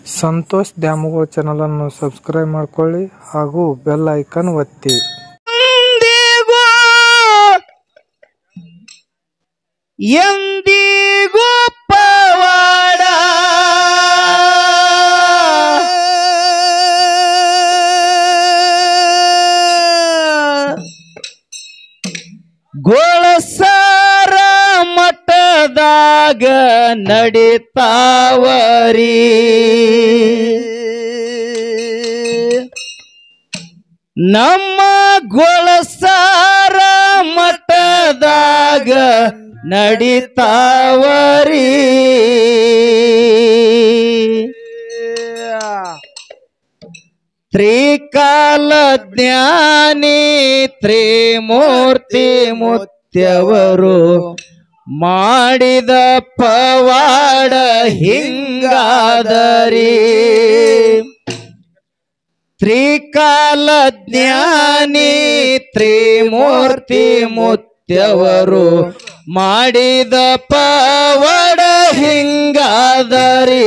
ಸಂತೋಷ್ ದ್ಯಾಮವ್ವ ಚಾನಲನ್ನು ಸಬ್ಸ್ಕ್ರೈಬ್ ಮಾಡ್ಕೊಳ್ಳಿ ಹಾಗೂ ಬೆಲ್ ಐಕನ್ ಒತ್ತಿ ಎಂದಿಗೂ ಎಂದಿಗೂ ಪವಾಡ ಗೋಳಸಾರ ಮಠದಾಗ ನಡಿತಾವರಿ ನಮ್ಮ ಗೊಳಸಾರ ಮಠದಾಗ ನಡಿತಾವರಿ ತ್ರಿಕಾಲ ಜ್ಞಾನಿ ತ್ರಿಮೂರ್ತಿ ಮುತ್ಯವರು ಮಾಡಿದ ಪವಾಡ ಹಿಂಗಾದರಿ ತ್ರಿಕಾಲ ಜ್ಞಾನಿ ತ್ರಿಮೂರ್ತಿ ಮುತ್ಯವರು ಮಾಡಿದ ಪವಾಡ ಹಿಂಗಾದರಿ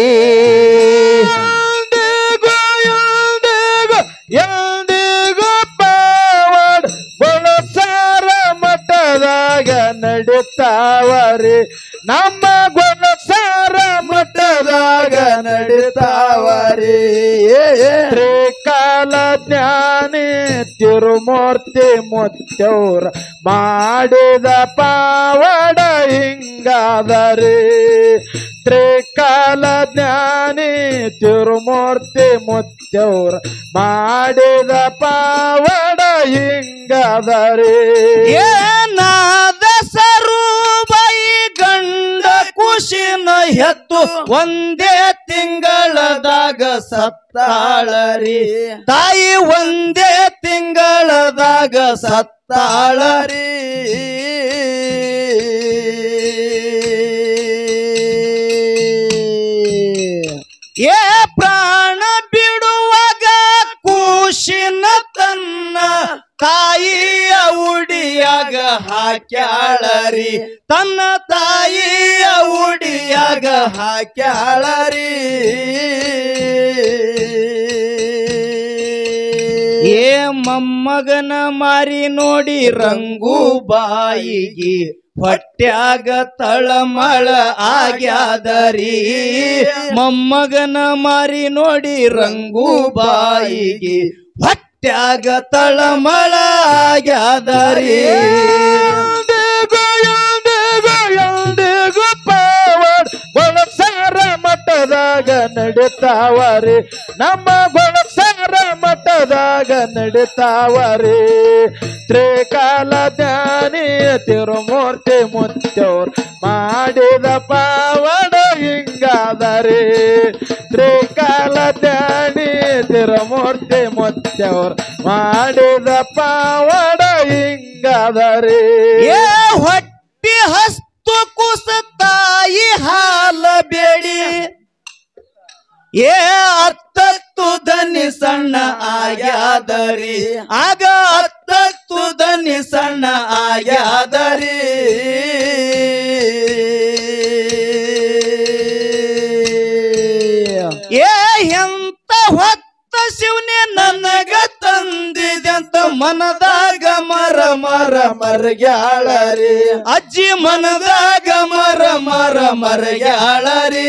ಎಂದಿಗೂ ಪವಾಡ ಗೊಣಸಾರ ಮಠದಾಗ ನಡಿತಾವರಿ ನಮ್ಮ ಗೊಣಸಾರ ಮಠದಾಗ ನಡಿತಾವರಿ ತ್ರಿಕಾಲ ಜ್ಞಾನಿ ತಿರುಮೂರ್ತಿ ಮುತ್ತವ್ರ ಮಾಡಿದ ಪಾವಡ ಹಿಂಗಾದರಿ ತ್ರಿಕಾಲ ಜ್ಞಾನಿ ತಿರುಮೂರ್ತಿ ಮುತ್ತವ್ರ ಮಾಡಿದ ಪಾವಡ ಹಿಂಗಾದರಿ ಏನಾದ ಸರುಬೈ ಗಂಡ ಕುಶಿನ ಹೆತ್ತು ಒಂದೇ ತಿಂಗಳದಾಗ ಸತ್ತಾಳರಿ ತಾಯಿ ಒಂದೇ ತಿಂಗಳದಾಗ ಸತ್ತಾಳರಿ ಏ ಪ್ರಾಣ ಬಿಡುವಾಗ ಕೂಶಿನ ತನ್ನ ತಾಯಿಯ ಉಡಿಯಾಗ ಹಾಕ್ಯಾಳರಿ ತನ್ನ ತಾಯಿಯ ಉಡಿಯಾಗ ಹಾಕ್ಯಾಳರಿ ಏ ಮೊಮ್ಮಗನ ಮಾರಿ ನೋಡಿ ರಂಗು ಬಾಯಿಗೆ ಹೊಟ್ಯಾಗ ತಳಮಳ ಆಗ್ಯಾದರಿ ಮೊಮ್ಮಗನ ಮಾರಿ ನೋಡಿ ರಂಗು ಬಾಯಿಗೆ ಹೊಟ್ಯಾಗ ತಳಮಳ ಆಗ್ಯಾದರಿ ಗೊಣಸಾರ ಮಠದಾಗ ನಡಿತಾವರಿ ನಮ್ಮ ಗೊಣಸಾರ ಮಠದಾಗ ನಡಿತಾವರಿ ತ್ರಿಕಾಲ ಜ್ಞಾನಿ ತಿರುಮೂರ್ತಿ ಮುತ್ತವ್ರ ಮಾಡಿದ ಪಾವಡ ಹಿಂಗಾದರಿ ತ್ರಿಕಾಲ ಜ್ಞಾನಿ ತಿರುಮೂರ್ತಿ ಮುತ್ತವ್ರ ಮಾಡಿದ ಪಾವಡ ಹಿಂಗಾದರಿ ಏ ಹೊಟ್ಟಿ ಹಸ್ತು ಕುಸ ತಾಯಿ ಹಾಲ ಬೇಡಿ ಏ ಹತ್ತತ್ತು ದನಿ ಸಣ್ಣ ಆಗ್ಯಾದರಿ ಆಗ ಹತ್ತತ್ತು ದನಿ ಸಣ್ಣ ಆಗ್ಯಾದರಿ ಏ ಎಂತ ಹೊತ್ತ ಶಿವನೇ ನನಗ ತಂದಿದೆ ಅಂತ ಮನದಾಗ ಮರ ಮರ ಮರಗ್ಯಾಳರಿ ಅಜ್ಜಿ ಮನದಾಗ ಮರ ಮರ ಮರಗ್ಯಾಳರಿ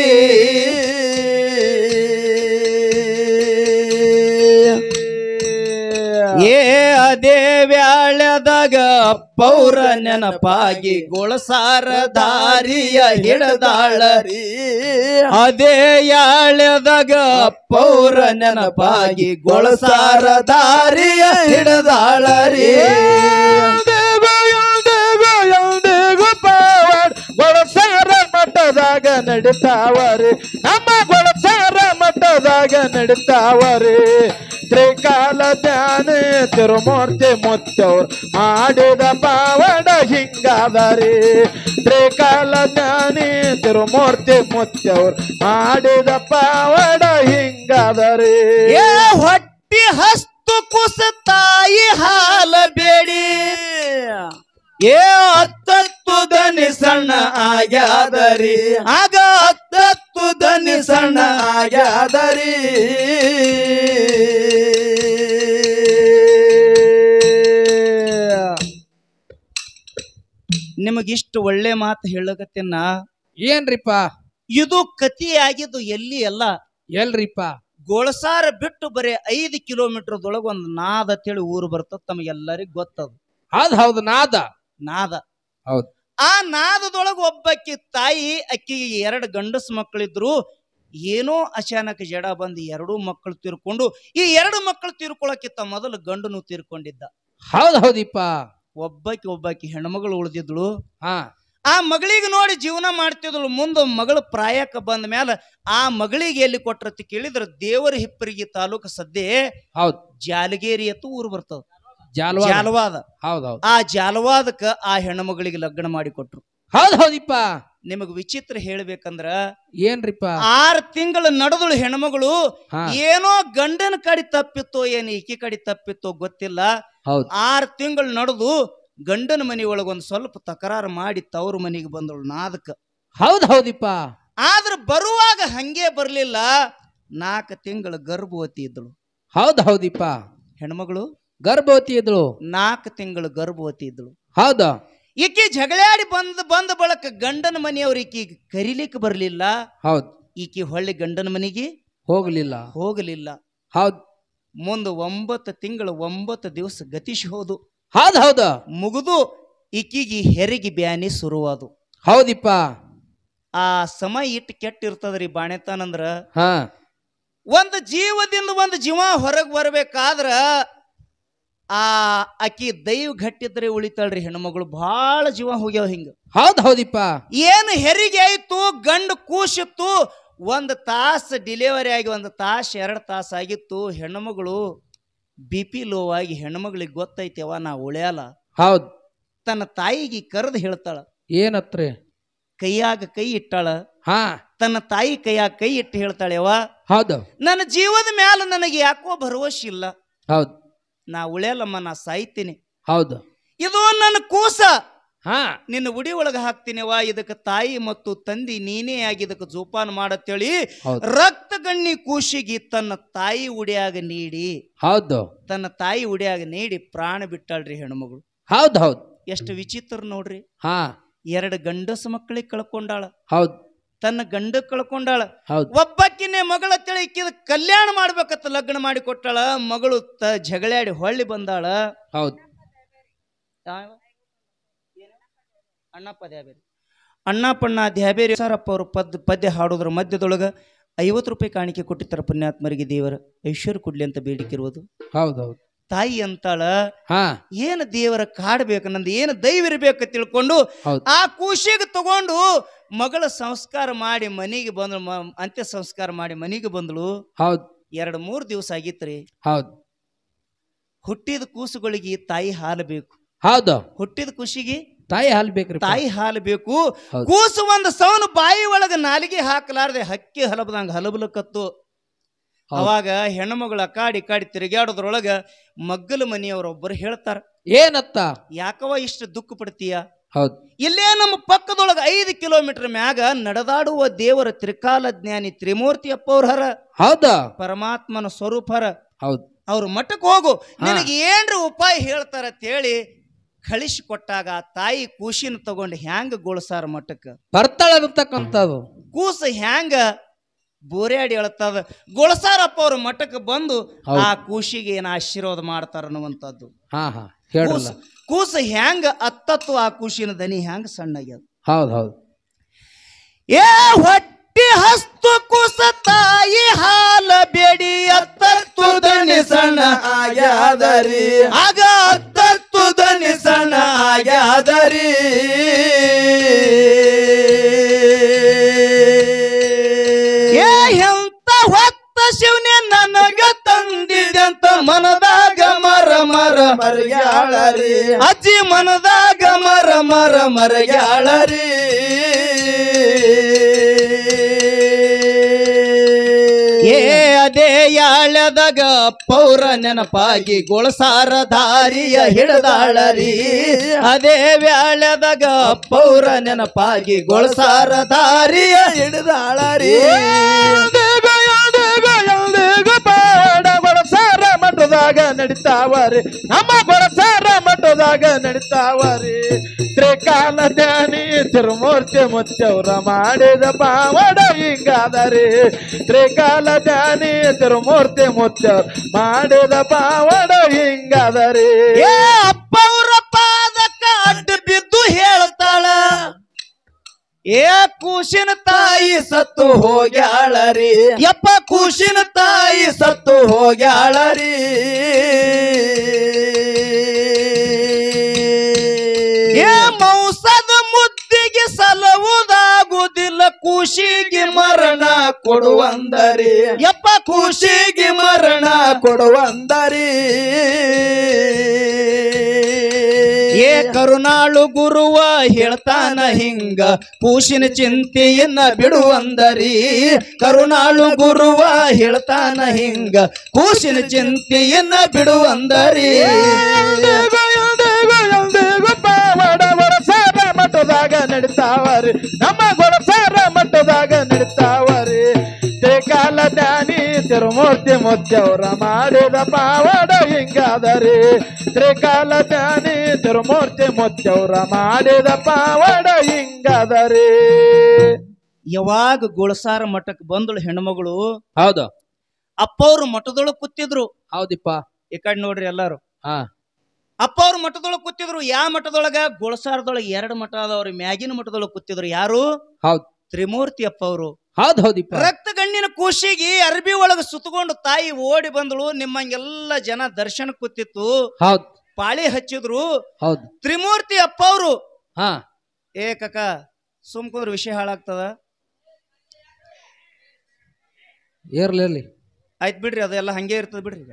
ಏ ಅದೇ ವ್ಯಾಳ್ಯದಾಗ ಪೌರ ನೆನಪಾಗಿ ಗೊಳಸಾರ ದಾರಿಯ ಹಿಡದಾಳರಿ ಅದೇ ಯಾಳ್ಯದಾಗ ಪೌರ ನೆನಪಾಗಿ ಗೊಳಸಾರ ದಾರಿಯ ಹಿಡದಾಳರಿ ಗೊಳಸಾರ ಮಠದಾಗ ನಡಿತಾವರಿ ನಮ್ಮ ಗೊಳಸಾರ ಮಠದಾಗ ನಡಿತಾವರಿ ತ್ರಿಕಾಲ ಧ್ಯಾನ ತಿರುಮೂರ್ತಿ ಮುತ್ತವ್ರ ಮಾಡಿದ ಪಾವಡ ಹಿಂಗಾದರಿ ತ್ರಿಕಾಲ ಜ್ಞಾನಿ ತಿರುಮೂರ್ತಿ ಮುತ್ತವ್ರ ಮಾಡಿದ ಪಾವಡ ಹಿಂಗಾದರಿ ಏ ಹೊಟ್ಟಿ ಹಸ್ತು ಕುಸ ತಾಯಿ ಹಾಲ ಬೇಡಿ ಏ ಹತ್ತತ್ತು ದನಿ ಸಣ್ಣ ಆಗ್ಯಾದರಿ ಆಗ ಹತ್ತತ್ತು ಹತ್ತು ದನಿ ಸಣ್ಣ ಆಗ್ಯಾದರಿ ನಿಮಗಿಷ್ಟು ಒಳ್ಳೆ ಮಾತು ಹೇಳಕತ್ತೇನ ಏನ್ರಿಪ್ಪ ಇದು ಕತಿ ಆಗಿದ್ದು ಎಲ್ಲಿ ಅಲ್ಲ ಎಲ್ರಿಪ್ಪ ಗೋಳಸಾರ ಬಿಟ್ಟು ಬರೀ ಐದು ಕಿಲೋಮೀಟರ್ದೊಳಗೆ ಒಂದು ನಾದ ಅಂತೇಳಿ ಊರು ಬರ್ತದ ತಮಗೆಲ್ಲರಿಗೂ ಗೊತ್ತದ ಹೌದ್ ಹೌದು ನಾದ ನಾದ ಹೌದ್. ಆ ನಾದದೊಳಗ ಒಬ್ಬಕ್ಕಿ ತಾಯಿ ಅಕ್ಕಿಗೆ ಎರಡು ಗಂಡಸು ಮಕ್ಕಳಿದ್ರು ಏನೋ ಅಚಾನಕ್ ಜಡ ಬಂದು ಎರಡೂ ಮಕ್ಕಳು ತೀರ್ಕೊಂಡು ಈ ಎರಡು ಮಕ್ಕಳು ತೀರ್ಕೊಳಕ್ಕಿಂತ ಮೊದಲು ಗಂಡನು ತೀರ್ಕೊಂಡಿದ್ದ ಹೌದ್ ಹೌದಿಪ್ಪ ಒಬ್ಬಾಕಿ ಒಬ್ಬಾಕಿ ಹೆಣ್ಮಗಳು ಉಳಿದಿದ್ಳು ಹಾ ಆ ಮಗಳಿಗೆ ನೋಡಿ ಜೀವನ ಮಾಡ್ತಿದ್ಳು ಮುಂದೆ ಮಗಳು ಪ್ರಾಯಕ್ಕೆ ಬಂದ ಮೇಲೆ ಆ ಮಗಳಿಗೆ ಎಲ್ಲಿ ಕೊಟ್ರತಿ ಕೇಳಿದ್ರ ದೇವರ ಹಿಪ್ಪರಿಗೆ ತಾಲೂಕು ಸದ್ದೆ ಹೌದ್ ಜಾಲಗೇರಿ ಅಂತ ಊರು ಬರ್ತದ ಜಾಲ್ವಾ ಜಾಲವಾದ ಹೌದ್ ಹೌದ್ ಆ ಜಾಲವಾದಕ್ಕ ಆ ಹೆಣ್ಣು ಲಗ್ನ ಮಾಡಿ ಕೊಟ್ರು ಹೌದ್ ಹೌದಿಪ್ಪ ನಿಮಗ್ ವಿಚಿತ್ರ ಹೇಳ್ಬೇಕಂದ್ರ ಏನ್ರಿಪ್ಪ ಆರು ತಿಂಗಳು ನಡೆದಳು ಹೆಣ್ಮಗಳು ಹಾ ಏನೋ ಗಂಡನ ಕಡೆ ತಪ್ಪಿತ್ತೋ ಏನು ಈಕಿ ಕಡೆ ತಪ್ಪಿತ್ತೋ ಗೊತ್ತಿಲ್ಲ ಹೌದ್ ಆರು ತಿಂಗಳು ನಡೆದು ಗಂಡನ ಮನೆಯೊಳಗೆ ಒಂದು ಸ್ವಲ್ಪ ತಕರಾರು ಮಾಡಿ ತವ್ರ ಮನೆಗೆ ಬಂದಳು ನಾದಕ್ಕ ಹೌದ್ ಹೌದಿಪ್ಪ ಆದ್ರೆ ಬರುವಾಗ ಹಂಗೆ ಬರ್ಲಿಲ್ಲ ನಾಲ್ಕು ತಿಂಗಳು ಗರ್ಭವತಿ ಇದ್ದಳು ಹೌದ್ ಹೌದಿಪ್ಪ ಹೆಣ್ಮಗಳು ಗರ್ಭವತಿ ಇದ್ಳು ನಾಲ್ಕು ತಿಂಗಳು ಗರ್ಭವತಿ ಇದ್ದಳು ಹೌದು ಈಕಿ ಜಗಳಾಡಿ ಬಂದ ಬಂದ ಬಳಕ ಗಂಡನ ಮನೆಯವ್ರು ಈಕಿ ಕರಿಲಿಕ್ಕೆ ಬರಲಿಲ್ಲ ಹೌದ್ ಈಕಿ ಹೊಳ್ಳಿ ಗಂಡನ ಮನೆಗೆ ಹೋಗ್ಲಿಲ್ಲ ಹೋಗಲಿಲ್ಲ ಹೌದ್ ಮುಂದೆ ಒಂಬತ್ತು ತಿಂಗಳು ಒಂಬತ್ತು ದಿವಸ ಗತಿಸಿ ಹೋದು ಹೌದ್ ಹೌದು ಮುಗಿದು ಈಕಿಗೆ ಹೆರಿಗೆ ಬ್ಯಾನಿ ಶುರುವಾದು ಹೌದಿಪ್ಪ ಆ ಸಮಯ ಇಟ್ಟು ಕೆಟ್ಟಿರ್ತದ್ರಿ ಬಾಣೆತಾನಂದ್ರ ಹಾ ಒಂದು ಜೀವದಿಂದ ಒಂದು ಜೀವ ಹೊರಗೆ ಬರ್ಬೇಕಾದ್ರ ಆ ಆಕಿ ದೈವ ಗಟ್ಟಿದ್ರೆ ಉಳಿತಾಳ್ರಿ ಹೆಣ್ಮಗಳು ಭಾಳ ಜೀವ ಹೋಗ್ಯಾವ ಹಿಂಗ ಹೌದ್ ಹೌದಿಪ್ಪ ಏನು ಹೆರಿಗೆ ಆಯ್ತು ಗಂಡು ಕೂಸಿತ್ತು ಒಂದು ತಾಸು ಡಿಲಿವರಿ ಆಗಿ ಒಂದು ತಾಸು ಎರಡು ತಾಸು ಆಗಿತ್ತು ಹೆಣ್ಮಗಳು ಬಿ ಪಿ ಲೋ ಆಗಿ ಹೆಣ್ಮಗಳಿಗೆ ಗೊತ್ತೈತೆವ ನಾ ಉಳ್ಯಾಲ ಹೌದ್ ತನ್ನ ತಾಯಿಗೆ ಕರೆದು ಹೇಳ್ತಾಳ ಏನತ್ರಿ ಕೈಯಾಗ ಕೈ ಇಟ್ಟಾಳ ಹಾ ತನ್ನ ತಾಯಿ ಕೈಯಾಗ ಕೈ ಇಟ್ಟು ಹೇಳ್ತಾಳೆವ ಹೌದು ನನ್ನ ಜೀವದ ಮ್ಯಾಲ ನನಗೆ ಯಾಕೋ ಭರವಸೆ ಇಲ್ಲ ಹೌದ್ ನಾ ಉಳ್ಯಾಲಮ್ಮ ನಾ ಸಾಯ್ತೀನಿ ಹೌದು ಇದು ನನ್ನ ಕೂಸ ಹಾ ನಿನ್ನ ಉಡಿ ಒಳಗೆ ಹಾಕ್ತೀನಿವ ಇದಕ್ಕೆ ತಾಯಿ ಮತ್ತು ತಂದಿ ನೀನೇ ಆಗಿ ಇದಕ್ಕೆ ಜೋಪಾನ ಮಾಡತ್ತೇಳಿ ಹೌದು ರಕ್ತ ಗಣ್ಣಿ ಕೂಸಿಗೆ ತನ್ನ ತಾಯಿ ಉಡಿಯಾಗ ನೀಡಿ ಹೌದು ತನ್ನ ತಾಯಿ ಉಡಿಯಾಗ ನೀಡಿ ಪ್ರಾಣ ಬಿಟ್ಟಾಳ್ರಿ ಹೆಣ್ಮಗಳು ಹೌದ್ ಹೌದ್ ಎಷ್ಟು ವಿಚಿತ್ರ ನೋಡ್ರಿ ಹಾ ಎರಡು ಗಂಡಸ ಮಕ್ಕಳಿಗೆ ಕಳ್ಕೊಂಡಾಳ ಹೌದ್ ತನ್ನ ಗಂಡ ಕಳ್ಕೊಂಡಾಳ ಹೌದ್ ಒಬ್ಬಕ್ಕಿನೇ ಮಗಳ ತಿಳಿಕಿದ ಕಲ್ಯಾಣ ಮಾಡ್ಬೇಕತ್ತ ಲಗ್ನ ಮಾಡಿ ಕೊಟ್ಟಾಳ ಮಗಳು ತ ಜಗಳಾಡಿ ಹೊಳ್ಳಿ ಬಂದಾಳ ಹೌದ್ ಯಾವ? ಅಣ್ಣಪ್ಪ ದ್ಯಾಬೇರಿ ಅಣ್ಣಪ್ಪಣ್ಣ ದ್ಯಾಬೇರಿ ಸರಪ್ಪ ಅವರು ಪದ್ ಪದ್ಯ ಹಾಡೋದ್ರ ಮಧ್ಯದೊಳಗ ಐವತ್ತು ರೂಪಾಯಿ ಕಾಣಿಕೆ ಕೊಟ್ಟಿರ್ತಾರ ಪುಣ್ಯಾತ್ಮರಿಗೆ ದೇವರ ಐಶ್ವರ್ಯ ಕೊಡ್ಲಿ ಅಂತ ಬೇಡಿಕಿರುವುದು ಹೌದ್ ಹೌದ್ ತಾಯಿ ಅಂತಾಳ ಹಾ ಏನು ದೇವರ ಕಾಡ್ಬೇಕು ನಂದು ಏನು ದೈವ ಇರ್ಬೇಕು ತಿಳ್ಕೊಂಡು ಹೌದ್ ಆ ಕೂಸಿಗೆ ತಗೊಂಡು ಮಗಳ ಸಂಸ್ಕಾರ ಮಾಡಿ ಮನೆಗೆ ಬಂದಳು ಮ- ಅಂತ್ಯ ಸಂಸ್ಕಾರ ಮಾಡಿ ಮನೆಗೆ ಬಂದಳು ಹೌದ್ ಎರಡು ಮೂರು ದಿವಸ ಆಗಿತ್ರಿ ಹೌದ್ ಹುಟ್ಟಿದ ಕೂಸುಗಳಿಗೆ ತಾಯಿ ಹಾಲು ಬೇಕು ಹೌದು ಹುಟ್ಟಿದ ಖುಷಿಗೆ ತಾಯಿ ಹಾಲ್ ಬೇಕ್ರಿ ತಾಯಿ ಹಾಲು ಬೇಕು ಹೌದು. ಕೂಸು ಒಂದು ಸೌನು ಬಾಯಿ ಒಳಗ ನಾಲಿಗೆ ಹಾಕಲಾರ್ದೆ ಹಕ್ಕಿ ಹಲಬದಂಗ ಹಲಬಲಕತ್ತು ಹೌದು. ಅವಾಗ ಹೆಣ್ಮಗಳು ಅಕಾಡಿ ಕಾಡಿ ತಿರುಗಾಡೋದ್ರೊಳಗ ಮಗ್ಗಲ ಮನೆಯವರೊಬ್ಬರು ಹೇಳ್ತಾರ ಏನತ್ತ ಯಾಕವ ಇಷ್ಟು ದುಃಖ ಪಡ್ತೀಯ ಹೌದ್ ಇಲ್ಲೇ ನಮ್ಮ ಪಕ್ಕದೊಳಗ ಐದು ಕಿಲೋಮೀಟರ್ ಮ್ಯಾಗ ನಡೆದಾಡುವ ದೇವರ ತ್ರಿಕಾಲ ಜ್ಞಾನಿ ತ್ರಿಮೂರ್ತಿ ಅಪ್ಪವ್ರ ಹರ ಹೌದ ಪರಮಾತ್ಮನ ಸ್ವರೂಪ ಹರ ಹೌದ್ ಅವ್ರ ಮಠಕ್ಕೆ ಹೋಗು ಹಾ. ನಿನಗೆ ಏನ್ರ ಉಪಾಯ ಹೇಳ್ತಾರ ಹೇಳಿ ಕಳಿಸಿ ಕೊಟ್ಟಾಗ ಆ ತಾಯಿ ಕೂಸಿನ ತಗೊಂಡು ಹ್ಯಾಂಗ ಗೋಳಸಾರ ಮಠಕ್ಕೆ ಬರ್ತಾಳ ಅಂತಕ್ಕಂಥದ್ದು ಕೂಸ ಹ್ಯಾಂಗ ಬೋರ್ಯಾಡಿ ಹೇಳ್ತದ ಗೊಳಸಾರಪ್ಪ ಅವ್ರ ಮಠಕ್ಕೆ ಬಂದು ಹೌದು. ಆ ಕೂಸಿಗೆ ಏನ ಆಶೀರ್ವಾದ ಮಾಡ್ತಾರ ಅನ್ನುವಂಥದ್ದು ಹಾ ಹಾ ಹೇಳ್ರಲ್ಲ ಕೂಸ ಕೂಸ ಹ್ಯಾಂಗ ಅತ್ತತ್ತು ಆ ಕೂಸಿನ ದನಿ ಹ್ಯಾಂಗ ಸಣ್ಣಗ್ಯದ ಹೌದ್ ಹೌದ್ ಏ ಹೊಟ್ಟಿ ಹಸ್ತು ಕುಸ ತಾಯಿ ಹಾಲ ಬೇಡಿ ಅತ್ತತ್ತು ದನಿ ಸಣ್ಣ ಆಗ್ಯಾದರಿ ಆಗ ಹತ್ತತ್ತು ದನಿ ಸಣ್ಣ ಆಗ್ಯಾದರಿ ಏ ಎಂತ ಹೊತ್ತ ಶಿವನೇ ನನಗ ತಂದಿದಂತ ಮನದಾಗ ಮರ ಮರ ಮರ್ಯಾಳರಿ ಅಜ್ಜಿ ಮನದಾಗ ಮರ ಮರ ಮರ್ಯಾಳರಿ ಏ ಅದೇ ಯಾಳ್ಯದಾಗ ಪೌರ ನೆನಪಾಗಿ ಗೊಳಸಾರ ದಾರಿಯ ಹಿಡದಾಳರಿ ಅದೇ ವ್ಯಾಳ್ಯದಾಗ ಪೌರ ನೆನಪಾಗಿ ಗೊಳಸಾರ ದಾರಿಯ ಹಿಡಿದಾಳರಿ ಗೊಳಸಾರ ಮಠದಾಗ ನಡಿತಾವರಿ ನಮ್ಮ ಗೊಳಸಾರ ಮಠದಾಗ ನಡಿತಾವರಿ ತ್ರಿಕಾಲ ಧ್ಯಾನಿ ತಿರುಮೂರ್ತಿ ಮುಚ್ಚವ್ರ ಮಾಡಿದ ಪಾವಡ ಹಿಂಗಾದರಿ ತ್ರಿಕಾಲ ಧ್ಯಾನಿ ತಿರುಮೂರ್ತಿ ಮುಚ್ಚವ್ರ ಮಾಡಿದ ಪಾವಡ ಹಿಂಗಾದರಿ ಏ ಅಪ್ಪವ್ರ ಪಾದಕ್ಕ ಅಡ್ಡ ಬಿದ್ದು ಹೇಳ್ತಾಳ ಏ ಕೂಸಿನ ತಾಯಿ ಸತ್ತು ಹೋಗ್ಯಾಳರಿ ಯಪ್ಪ ಕೂಸಿನ ತಾಯಿ ಸತ್ತು ಹೋಗ್ಯಾಳರಿ ಏ ಮೌಸದ ಮುದ್ದಿಗೆ ಸಲವುದಾಗುವುದಿಲ್ಲ ಕೂಸಿಗೆ ಮರಣ ಕೊಡುವಂದರಿ ಯಪ್ಪ ಖುಷಿಗೆ ಮರಣ ಕೊಡುವಂದರಿ ಏ ಕರುನಾಳು ಗುರುವ ಹೇಳ್ತಾನ ಹಿಂಗ ಕೂಸಿನ ಚಿಂತೆಯನ್ನ ಬಿಡುವಂದರಿ ಕರುನಾಳು ಗುರುವ ಹೇಳ್ತಾನ ಹಿಂಗ ಕೂಸಿನ ಚಿಂತೆಯನ್ನ ಬಿಡುವಂದರಿ ಎಲ್ದಿಗೂ ಎಲ್ದಿಗೂ ಎಲ್ದಿಗೂ ಪಾವಡ ಗೊಳಸಾರ ಮಠದಾಗ ನಡಿತಾವರಿ ನಮ್ಮ ಗೊಳಸಾರ ಮಠದಾಗ ನಡಿತಾವರಿ ತ್ರಿಕಾಲ ಧ್ಯಾನಿ ತಿರುಮೂರ್ತಿ ಮುಚ್ಚವ್ರ ಮಾಡಿದ ಪಾವಡ ಹಿಂಗಾದರಿ ತ್ರಿಕಾಲ ಧ್ಯಾನಿ ತಿರುಮೂರ್ತಿ ಮುಚ್ಚವ್ರ ಮಾಡಿದ ಪಾವಡ ಹಿಂಗಾದರಿ ಯಾವಾಗ ಗುಳಸಾರ ಮಠಕ್ಕೆ ಬಂದಳು ಹೆಣ್ಮಗಳು ಹೌದು ಅಪ್ಪವ್ರು ಮಠದೊಳಗ್ ಕೂತಿದ್ರು ಹೌದಿಪ್ಪ ಈ ಕಡೆ ನೋಡ್ರಿ ಎಲ್ಲಾರು ಹಾ ಅಪ್ಪವ್ರು ಮಠದೊಳಗ್ ಕೂತಿದ್ರು ಯಾವ ಮಠದೊಳಗ ಗುಳಸಾರದೊಳಗ ಎರಡು ಮಠ ಅದಾವ್ರಿ ಮ್ಯಾಗಿನ ಮಠದೊಳಗ್ ಕೂತಿದ್ರು ಯಾರು ಹೌದ್ ತ್ರಿಮೂರ್ತಿ ಅಪ್ಪವ್ರು ಹೌದ್ ಹೌದಿಪ್ಪ ರಕ್ತ ಗಣ್ಣಿನ ಕೂಸಿಗೆ ಅರ್ಬಿ ಒಳಗ ಸುತ್ತಕೊಂಡು ತಾಯಿ ಓಡಿ ಬಂದಳು ನಿಮ್ಮಂಗೆಲ್ಲ ಜನ ದರ್ಶನ ಕೂತಿತ್ತು ಹೌದ್ ಪಾಳಿ ಹಚ್ಚಿದ್ರು ಹೌದ್ ತ್ರಿಮೂರ್ತಿ ಅಪ್ಪವ್ರು ಹಾ ಏ ಕಕ್ಕ ಸುಮ್ಕೊಂದ್ರ ವಿಷಯ ಹಾಳಾಗ್ತದ ಇರ್ಲಿ ಇರ್ಲಿ ಆಯ್ತು ಬಿಡ್ರಿ ಅದೆಲ್ಲ ಹಂಗೆ ಇರ್ತದ ಬಿಡ್ರಿ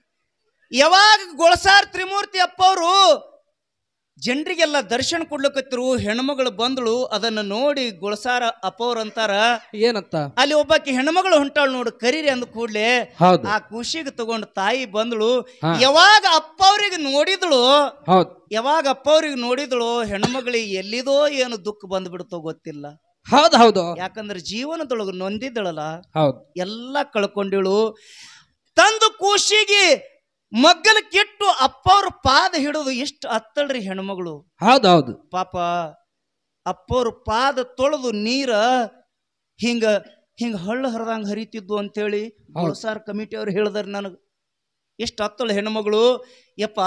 ಯಾವಾಗ ಗೊಳಸಾರ್ ತ್ರಿಮೂರ್ತಿ ಅಪ್ಪವ್ರು ಜನರಿಗೆಲ್ಲ ದರ್ಶನ ಕೊಡ್ಲಿಕತ್ತಿರು ಹೆಣ್ಮಗಳು ಬಂದಳು ಅದನ್ನ ನೋಡಿ ಗೊಳಸಾರ ಅಪ್ಪವ್ರು ಅಂತಾರ ಏನಂತ ಅಲ್ಲಿ ಒಬ್ಬಾಕಿ ಹೆಣ್ಮಗಳು ಹೊಂಟಾಳು ನೋಡು ಕರೀರಿ ಅಂದ ಕೂಡ್ಲೆ ಹೌದು ಆ ಖುಷಿಗೆ ತಗೊಂಡು ತಾಯಿ ಬಂದಳು ಹಾ. ಯಾವಾಗ ಅಪ್ಪವ್ರಿಗೆ ನೋಡಿದಳು ಹೌದ್ ಯಾವಾಗ ಅಪ್ಪವ್ರಿಗೆ ನೋಡಿದಳು ಹೆಣ್ಮಗಳಿಗೆ ಎಲ್ಲಿದೋ ಏನು ದುಃಖ ಬಂದ್ಬಿಡ್ತೋ ಗೊತ್ತಿಲ್ಲ ಹೌದ್ ಹೌದು ಯಾಕಂದ್ರೆ ಜೀವನದೊಳಗೆ ನೊಂದಿದ್ದಳಲ್ಲ ಹೌದ್ ಎಲ್ಲ ಕಳ್ಕೊಂಡಿಳು ತಂದು ಕೂಸಿಗೆ ಮಗ್ಗಲ ಕೆಟ್ಟು ಅಪ್ಪವ್ರ ಪಾದ ಹಿಡಿದು ಎಷ್ಟು ಅತ್ತಳ್ರಿ ಹೆಣ್ಮಗಳು ಹೌದ್ ಹೌದು ಪಾಪ ಅಪ್ಪವ್ರ ಪಾದ ತೊಳೆದು ನೀರ ಹಿಂಗ ಹಿಂಗ ಹಳ್ಳ ಹರಿದಂಗ ಹರಿತಿದ್ವು ಅಂತೇಳಿ ಹೊಳಸಾರ್ ಕಮಿಟಿ ಅವ್ರು ಹೇಳಿದಾರೆ ನನಗೆ ಎಷ್ಟು ಹತ್ತಳು ಹೆಣ್ಮಗಳು ಯಪ್ಪ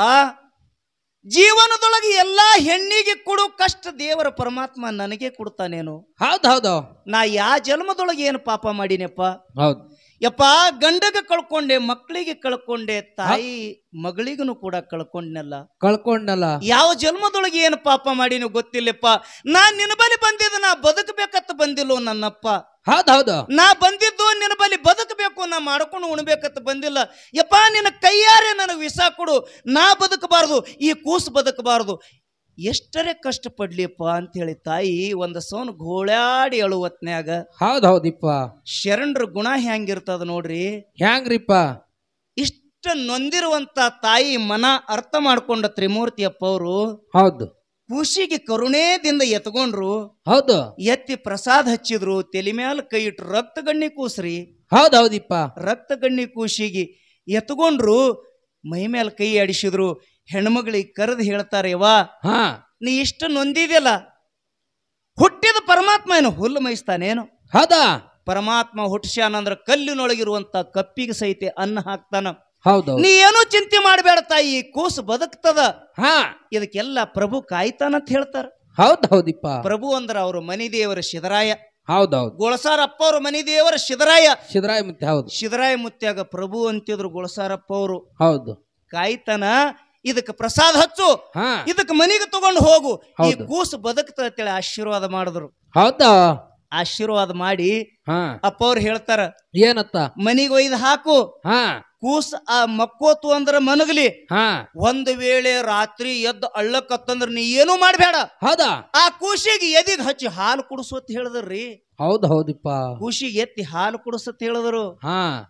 ಜೀವನದೊಳಗೆ ಎಲ್ಲಾ ಹೆಣ್ಣಿಗೆ ಕೊಡು ಕಷ್ಟ ದೇವರ ಪರಮಾತ್ಮ ನನಗೆ ಕೊಡ್ತಾನೇನು ಹೌದ್ ಹೌದು ನಾ ಯಾ ಜನ್ಮದೊಳಗೆ ಏನು ಪಾಪ ಮಾಡೀನಪ್ಪ ಹೌದ್ ಯಪ್ಪ ಗಂಡಗ ಕಳ್ಕೊಂಡೆ ಮಕ್ಕಳಿಗೆ ಕಳ್ಕೊಂಡೆ ತಾಯಿ ಮಗಳಿಗೂ ಕೂಡ ಕಳ್ಕೊಂಡ್ನಲ್ಲ ಕಳ್ಕೊಂಡಲ್ಲ ಯಾವ ಜನ್ಮದೊಳಗೆ ಏನು ಪಾಪ ಮಾಡೀನಿ ಗೊತ್ತಿಲ್ಲಪ್ಪ ನಾ ನಿನ್ನ ಬಲಿ ಬಂದಿದ್ದು ನಾ ಬದುಕಬೇಕತ್ತ ಬಂದಿಲ್ಲೋ ನನ್ನಪ್ಪ ಹೌದ್ ಹೌದು ನಾ ಬಂದಿದ್ದು ನಿನ್ನ ಬಲಿ ಬದುಕಬೇಕು ನಾ ಮಾಡ್ಕೊಂಡು ಉಣ್ಬೇಕತ್ತ ಬಂದಿಲ್ಲ ಯಪ್ಪ ನಿನ್ನ ಕೈಯಾರೆ ನನಗೆ ವಿಸ ಕೊಡು ನಾ ಬದುಕಬಾರ್ದು ಈ ಕೂಸು ಬದುಕಬಾರ್ದು ಎಷ್ಟರೇ ಕಷ್ಟಪಡ್ಲಿಪ್ಪ ಅಂತೇಳಿ ತಾಯಿ ಒಂದು ಸೌನ್ ಗೋಳಾಡಿ ಅಳುವತ್ನ್ಯಾಗ ಹೌದ್ ಹೌದಿಪ್ಪ ಶರಣರ ಗುಣ ಹೆಂಗಿರ್ತದ ನೋಡ್ರಿ ಹ್ಯಾಂಗ್ರಿಪ್ಪ ಇಷ್ಟ ನೊಂದಿರುವಂತ ತಾಯಿ ಮನ ಅರ್ಥ ಮಾಡ್ಕೊಂಡ ತ್ರಿಮೂರ್ತಿ ಅಪ್ಪ ಅವರು ಹೌದು ಖುಷಿಗೆ ಕರುಣೇದಿಂದ ಎತ್ಕೊಂಡ್ರು ಹೌದು ಎತ್ತಿ ಪ್ರಸಾದ ಹಚ್ಚಿದ್ರು ತಲೆ ಮ್ಯಾಲ ಕೈ ಇಟ್ರು ರಕ್ತ ಗಣ್ಣಿ ಕೂಸ್ರಿ ಹೌದ್ ಹೌದಿಪ್ಪ ರಕ್ತ ಗಣ್ಣಿ ಕೂಸಿಗೆ ಎತ್ಕೊಂಡ್ರು ಮೈ ಮೇಲೆ ಕೈ ಆಡಿಸಿದ್ರು ಹೆಣ್ಮಗಳಿಗೆ ಕರೆದು ಹೇಳ್ತಾರೆ ವಾ ಹಾ ನೀ ಇಷ್ಟು ನೊಂದಿದೆಯಲ್ಲ ಹುಟ್ಟಿದ ಪರಮಾತ್ಮ ಏನು ಹುಲ್ಲು ಮೈಸ್ತಾನೇನು ಹೌದಾ ಪರಮಾತ್ಮ ಹುಟ್ಟಿಸ್ಯಾನಂದ್ರ ಕಲ್ಲಿನೊಳಗಿರುವಂತ ಕಪ್ಪಿಗೆ ಸಹಿತ ಅನ್ನ ಹಾಕ್ತಾನ ಹೌದು ನೀ ಏನೂ ಚಿಂತೆ ಮಾಡಬೇಡ ತಾಯಿ ಕೂಸು ಬದುಕ್ತದ ಹಾ ಇದಕ್ಕೆಲ್ಲ ಪ್ರಭು ಕಾಯ್ತಾನಂತ ಹೇಳ್ತಾರ ಹೌದ್ ಹೌದಿಪ್ಪ ಪ್ರಭು ಅಂದ್ರ ಅವ್ರ ಮನಿ ದೇವರ ಶಿದರಾಯ ಹೌದ್ ಹೌದು ಗೊಳಸಾರಪ್ಪ ಅವ್ರ ಮನಿ ದೇವರ ಶಿದರಾಯ ಸಿದ್ದರಾಯ ಮತ್ತೆ ಹೌದು ಶಿದರಾಯ ಮುತ್ಯಾಗ ಪ್ರಭು ಅಂತಿದ್ರು ಗೊಳಸಾರಪ್ಪ ಅವರು ಹೌದು ಕಾಯ್ತಾನ ಇದಕ್ಕೆ ಪ್ರಸಾದ ಹಚ್ಚು ಹಾ ಇದಕ್ಕೆ ಮನಿಗೆ ತಗೊಂಡು ಹೋಗು ಈ ಹೌದು. ಕೂಸು ಬದುಕ್ತದ ಅಂತೇಳಿ ಆಶೀರ್ವಾದ ಮಾಡಿದ್ರು ಹೌದಾ ಆಶೀರ್ವಾದ ಮಾಡಿ ಹಾ ಅಪ್ಪ ಅವ್ರು ಹೇಳ್ತಾರ ಏನತ್ತ ಮನಿಗೆ ಒಯ್ದು ಹಾಕು ಹಾ ಕೂಸ್ ಆ ಮಕ್ಕೋತು ಅಂದ್ರ ಮನಗಲಿ ಹಾ ಒಂದು ವೇಳೆ ರಾತ್ರಿ ಎದ್ದು ಅಳ್ಳಕ್ಕತ್ತಂದ್ರ ನೀ ಏನೂ ಮಾಡಬೇಡ ಹೌದಾ ಆ ಕೂಸಿಗೆ ಎದಿಗ್ ಹಚ್ಚಿ ಹಾಲು ಕುಡಿಸು ಅಂತ ಹೇಳಿದ್ರಿ ಹೌದ್ ಹೌದಿಪ್ಪ ಕೂಸಿಗೆ ಎತ್ತಿ ಹಾಲು ಕುಡಿಸತ್ ಹೇಳಿದ್ರು ಹಾ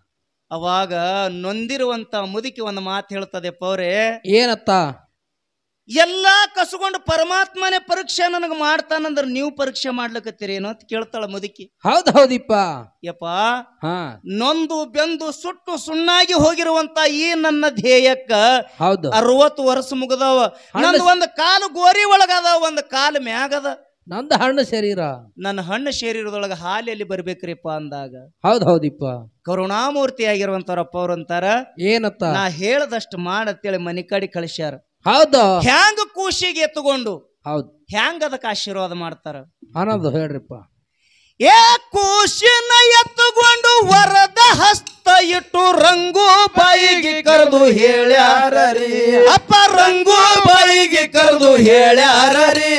ಅವಾಗ ನೊಂದಿರುವಂತ ಮುದುಕಿ ಒಂದು ಮಾತು ಹೇಳ್ತದೆಪ್ಪ ಅವ್ರೆ ಏನತ್ತ ಎಲ್ಲಾ ಕಸುಕೊಂಡು ಪರಮಾತ್ಮನೇ ಪರೀಕ್ಷೆ ನನಗೆ ಮಾಡ್ತಾನಂದ್ರ ನೀವು ಪರೀಕ್ಷೆ ಮಾಡ್ಲಿಕತ್ತೀರಿ ಏನೋ ಅಂತ ಕೇಳ್ತಾಳ ಮುದುಕಿ ಹೌದ್ ಹೌದಿಪ್ಪ ಯಪ್ಪ ಹಾ ನೊಂದು ಬೆಂದು ಸುಟ್ಟು ಸುಣ್ಣಾಗಿ ಹೋಗಿರುವಂತ ಈ ನನ್ನ ಧ್ಯೇಯಕ್ಕ ಹೌದು ಅರವತ್ತು ವರ್ಷ ಮುಗದವ ನಂದು ಒಂದು ಕಾಲು ಗೋರಿ ಒಳಗದ ಒಂದು ಕಾಲು ಮ್ಯಾಗದ ನಂದು ಹಣ್ಣು ಶರೀರ ನನ್ನ ಹಣ್ಣು ಶರೀರದೊಳಗ ಹಾಲೆಲ್ಲಿ ಬರ್ಬೇಕ್ರಿಪ್ಪ ಅಂದಾಗ ಹೌದ್ ಹೌದಿಪ್ಪ ಕರುಣಾಮೂರ್ತಿ ಆಗಿರುವಂತವ್ರಪ್ಪ ಅವ್ರು ಅಂತಾರ ಏನತ್ತ ನಾ ಹೇಳದಷ್ಟು ಮಾಡತ್ತೇಳಿ ಮನಿ ಕಡೆ ಕಳಿಸ್ಯಾರ ಹೌದು ಹ್ಯಾಂಗ ಕೂಸಿಗೆ ಎತ್ತುಕೊಂಡು ಹೌದ್ ಹ್ಯಾಂಗ ಅದಕ್ಕೆ ಆಶೀರ್ವಾದ ಮಾಡ್ತಾರ ಅನ್ನೋದು ಹೇಳ್ರಿಪ್ಪ ಏ ಕೂಸಿನ ಎತ್ತುಕೊಂಡು ವರದ ಹಸ್ತ ಇಟ್ಟು ರಂಗು ಬಾಯಿಗೆ ಕರೆದು ಹೇಳ್ಯಾರರಿ ಅಪ್ಪ ರಂಗು ಬಾಯಿಗೆ ಕರೆದು ಹೇಳ್ಯಾರರಿ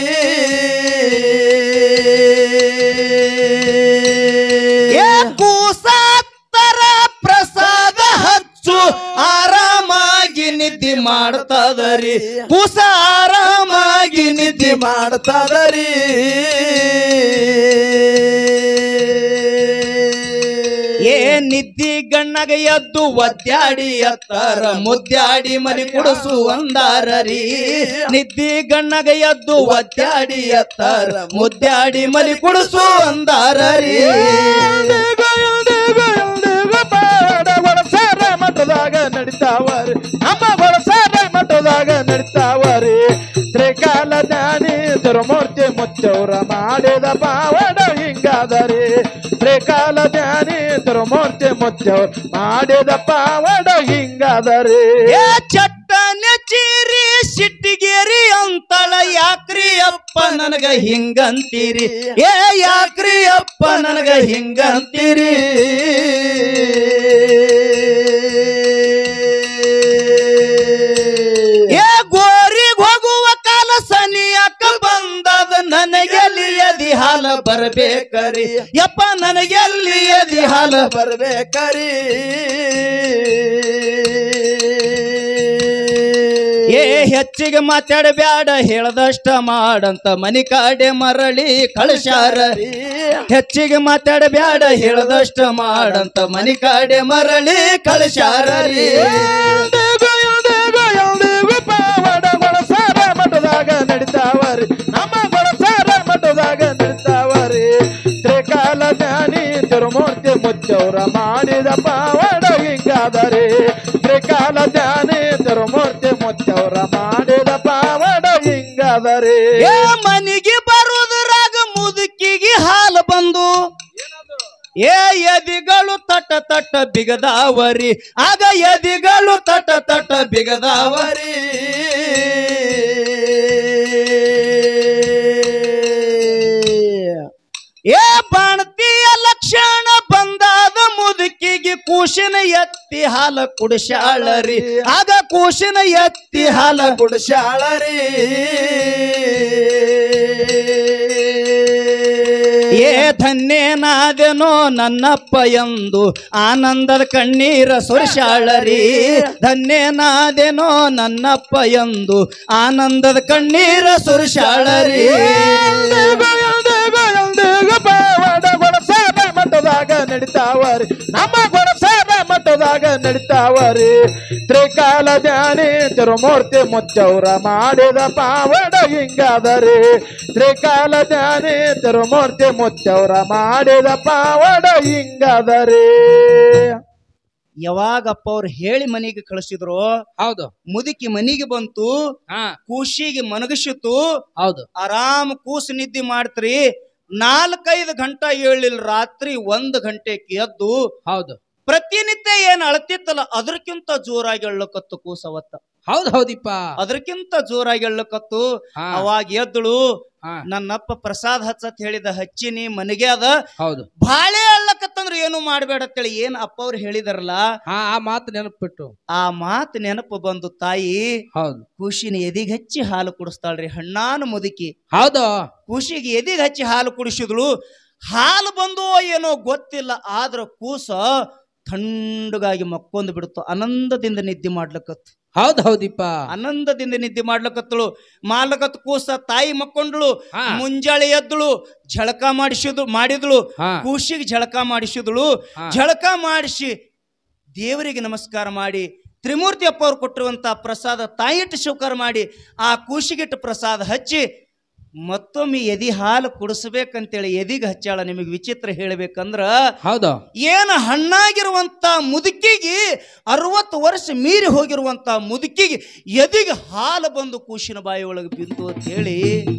ಏ ಕೂಸಾತ್ತರ ಪ್ರಸಾದ ಹಚ್ಚು ಆರಾಮಾಗಿ ನಿದ್ದೆ ಮಾಡ್ತದರಿ ಕೂಸ ಆರಾಮಾಗಿ ನಿದ್ದೆ ಮಾಡ್ತದರಿ ಏ ನಿದ್ದಿ ಗಣ್ಣಗ ಎದ್ದು ಒದ್ದಾಡಿ ಎತ್ತರ ಮುದ್ದ್ಯಾಡಿ ಮನಿ ಕುಡಿಸು ಅಂದಾರರಿ ನಿದ್ದಿ ಗಣ್ಣಗ ಎದ್ದು ಒದ್ದಾಡಿ ಎತ್ತರ ಮುದ್ದ್ಯಾಡಿ ಮನಿ ಕುಡಿಸು ಅಂದಾರರಿ ಗೊಳಸಾರ ಮಠದಾಗ ನಡಿತಾವರಿ ನಮ್ಮ ಗೊಳಸಾರ ಮಠದಾಗ ನಡಿತಾವರಿ ತ್ರಿಕಾಲ ಜ್ಞಾನಿ ದುರ್ಮೂರ್ತಿ ಮುಚ್ಚೌರ ಮಾಡಿದ ಪಾವಡ ಹಿಂಗಾದರಿ ತ್ರಿಕಾಲ ಜ್ಞಾನಿ ದುರ್ಮೂರ್ತಿ ಮುಚ್ಚೌರ ಮಾಡಿದ ಪಾವಡ ಹಿಂಗಾದರಿ ಏ ಚಟ್ಟನೆ ಚೀರಿ ಸಿಟ್ಟಿಗೇರಿ ಅಂತಳ ಯಾಕ್ರಿ ಅಪ್ಪ ನನಗ ಹಿಂಗಂತೀರಿ ಏ ಯಾಕ್ರಿ ಅಪ್ಪ ನನಗ ಹಿಂಗಂತೀರಿ ಏ ಗೋರಿಗ್ ಹೋಗುವ ಕಾಲ ಸನಿಯಕ ಬಂದದ ನನಗೆಲ್ಲಿ ಅದಿ ಹಾಲ ಬರ್ಬೇಕರಿ ಯಪ್ಪ ನನಗೆಲ್ಲಿ ಅದಿ ಹಾಲ ಬರ್ಬೇಕರಿ ಏ ಹೆಚ್ಚಿಗೆ ಮಾತಾಡಬ್ಯಾಡ ಹೇಳದಷ್ಟ ಮಾಡಂತ ಮನಿ ಕಾಡೆ ಮರಳಿ ಕಳಶಾರ ಹೆಚ್ಚಿಗೆ ಮಾತಾಡಬ್ಯಾಡ ಹೇಳದಷ್ಟ ಮಾಡಂತ ಮನಿ ಕಾಡೆ ಮರಳಿ ಕಳಶಾರರಿ ಪಾವಡ ಗೊಳಸಾರ ಮಠದಾಗ ನಡಿತಾವರಿ ನಮ್ಮ ಗೊಳಸಾರ ಮಠದಾಗ ನಡಿತಾವರಿ ತ್ರಿಕಾಲ ಜ್ಞಾನಿ ತಿರುಮೂರ್ತಿ ಮುಚ್ಚೌರ ಮಾಡಿದ ಪಾವಡ ಹಿಂಗಾದರಿ ತ್ರಿಕಾಲ ಜ್ಞಾನಿ ತಿರುಮೂರ್ತಿ ಮುಚ್ಚೌರ ಮಾಡಿದ ಪಾವಡ ಹಿಂಗಾದರಿ ಏ ಮನಿಗೆ ಬರುವುದ್ರಾಗ ಮುದುಕಿಗೆ ಹಾಲು ಬಂದು ಏ ಎದಿಗಳು ತಟ ತಟ ಬಿಗದಾವರಿ ಆಗ ಎದಿಗಳು ತಟ ತಟ ಬಿಗದಾವರಿ ಏ ಬಾಣತಿಯ ಲಕ್ಷಣ ಬಂದಾದ ಮುದುಕಿಗೆ ಕೂಸಿನ ಎತ್ತಿ ಹಾಲ ಕುಡಿಸಾಳರಿ ಆಗ ಕೂಸಿನ ಎತ್ತಿ ಹಾಲ ಕುಡಿಸಾಳರಿ ಏ ಧನ್ಯನಾದೆನೋ ನನ್ನಪ್ಪ ಎಂದು ಆನಂದದ ಕಣ್ಣೀರ ಸುರಿಸಾಳರಿ ಧನ್ಯನಾದೆನೋ ನನ್ನಪ್ಪ ಎಂದು ಆನಂದದ ಕಣ್ಣೀರ ಸುರಿಸಾಳರಿ ಪಾವಡ ಗೊಳಸಾರ ಮಠದಾಗ ನಡಿತಾವರಿ ನಮ್ಮ ಗೊಳಸಾರ ಮಠದಾಗ ನಡಿತಾವರಿ ತ್ರಿಕಾಲ ಜ್ಞಾನಿ ತಿರುಮೂರ್ತಿ ಮುಚ್ಚೌರ ಮಾಡಿದ ಪಾವಡ ಹಿಂಗಾದರಿ ತ್ರಿಕಾಲ ಜ್ಞಾನಿ ತಿರುಮೂರ್ತಿ ಮುಚ್ಚೌರ ಮಾಡಿದ ಪಾವಡ ಹಿಂಗಾದರಿ ಯಾವಾಗಪ್ಪ ಅವ್ರು ಹೇಳಿ ಮನೆಗೆ ಕಳಿಸಿದ್ರು ಹೌದು ಮುದುಕಿ ಮನೆಗೆ ಬಂತು ಹಾ ಕೂಸಿಗೆ ಮನಗಸಿತು ಹೌದು ಆರಾಮ್ ಕೂಸು ನಿದ್ದೆ ಮಾಡ್ತ್ರಿ ನಾಲ್ಕೈದು ಗಂಟೆ ಏಳಿಲ್ಲ ರಾತ್ರಿ ಒಂದು ಗಂಟೆಗೆ ಎದ್ದು ಹೌದು ಪ್ರತಿನಿತ್ಯ ಏನ್ ಅಳತಿತ್ತಲ್ಲ ಅದಕ್ಕಿಂತ ಜೋರಾಗಿ ಎಳ್ಳಕತ್ತು ಕೂಸವತ್ತ ಹೌದ್ ಹೌದಿಪ್ಪ ಅದಕ್ಕಿಂತ ಜೋರಾಗಿ ಎಳ್ಳಕತ್ತು ಹಾ ಅವಾಗ ಎದ್ದಳು ಹಾ ನನ್ನಪ್ಪ ಪ್ರಸಾದ್ ಹಚ್ಚತ್ ಹೇಳಿದ ಹಚ್ಚಿನಿ ಮನೆಗೆ ಅದ ಹೌದು ಬಾಳೆ ಅಳ್ಳಕತ್ತಂದ್ರ ಏನು ಮಾಡ್ಬೇಡ ಅಂತೇಳಿ ಏನ್ ಅಪ್ಪ ಅವ್ರು ಹೇಳಿದಾರಲ್ಲ ಹಾ ಆ ಮಾತು ನೆನಪಿಟ್ಟು ಆ ಮಾತು ನೆನಪು ಬಂದು ತಾಯಿ ಹೌದು ಕೂಸಿನ ಎದಿಗೆ ಹಚ್ಚಿ ಹಾಲು ಕುಡಿಸ್ತಾಳ್ರಿ ಹಣ್ಣಾನು ಮುದುಕಿ ಹೌದು ಕೂಸಿಗೆ ಎದಿಗೆ ಹಚ್ಚಿ ಹಾಲು ಕುಡಿಸಿದ್ಳು ಹಾಲು ಬಂದೋ ಏನೋ ಗೊತ್ತಿಲ್ಲ ಆದ್ರ ಕೂಸ ಥಂಡಗಾಗಿ ಮಕ್ಕೊಂದು ಬಿಡ್ತು ಆನಂದದಿಂದ ನಿದ್ದೆ ಮಾಡ್ಲಕತ್ತು ಹೌದ್ ಹೌದಿಪ್ಪ ಆನಂದದಿಂದ ನಿದ್ದೆ ಮಾಡ್ಲಕತ್ತಳು ಮಾಲಕತ್ ಕೂಸ ತಾಯಿ ಮಕ್ಕೊಂಡ್ಳು ಹಾ. ಮುಂಜಾಳೆ ಎದ್ದಳು ಝಳಕ ಮಾಡಿಸಿದ್ರು ಮಾಡಿದ್ಳು ಹಾ ಕೂಸಿಗೆ ಝಳಕ ಮಾಡಿಸಿದ್ಳು ಹಾ. ಝಳಕ ಮಾಡಿಸಿ ದೇವರಿಗೆ ನಮಸ್ಕಾರ ಮಾಡಿ ತ್ರಿಮೂರ್ತಿ ಅಪ್ಪ ಅವ್ರು ಕೊಟ್ಟಿರುವಂಥ ಪ್ರಸಾದ ತಾಯಿಟ್ಟು ಶುಕರ ಮಾಡಿ ಆ ಕೂಸಿಗಿಟ್ಟು ಪ್ರಸಾದ ಹಚ್ಚಿ ಮತ್ತೊಮ್ಮೆ ಎದಿ ಹಾಲು ಕುಡಿಸ್ಬೇಕಂತೇಳಿ ಎದಿಗೆ ಹಚ್ಚಾಳ ನಿಮಗೆ ವಿಚಿತ್ರ ಹೇಳ್ಬೇಕಂದ್ರ ಹೌದು ಏನು ಹಣ್ಣಾಗಿರುವಂತ ಮುದುಕಿಗೆ ಅರವತ್ತು ವರ್ಷ ಮೀರಿ ಹೋಗಿರುವಂತ ಮುದುಕಿಗೆ ಎದಿಗೆ ಹಾಲು ಬಂದು ಕೂಸಿನ ಬಾಯಿ ಒಳಗೆ ಬಿದ್ದು ಅಂತ ಹೇಳಿ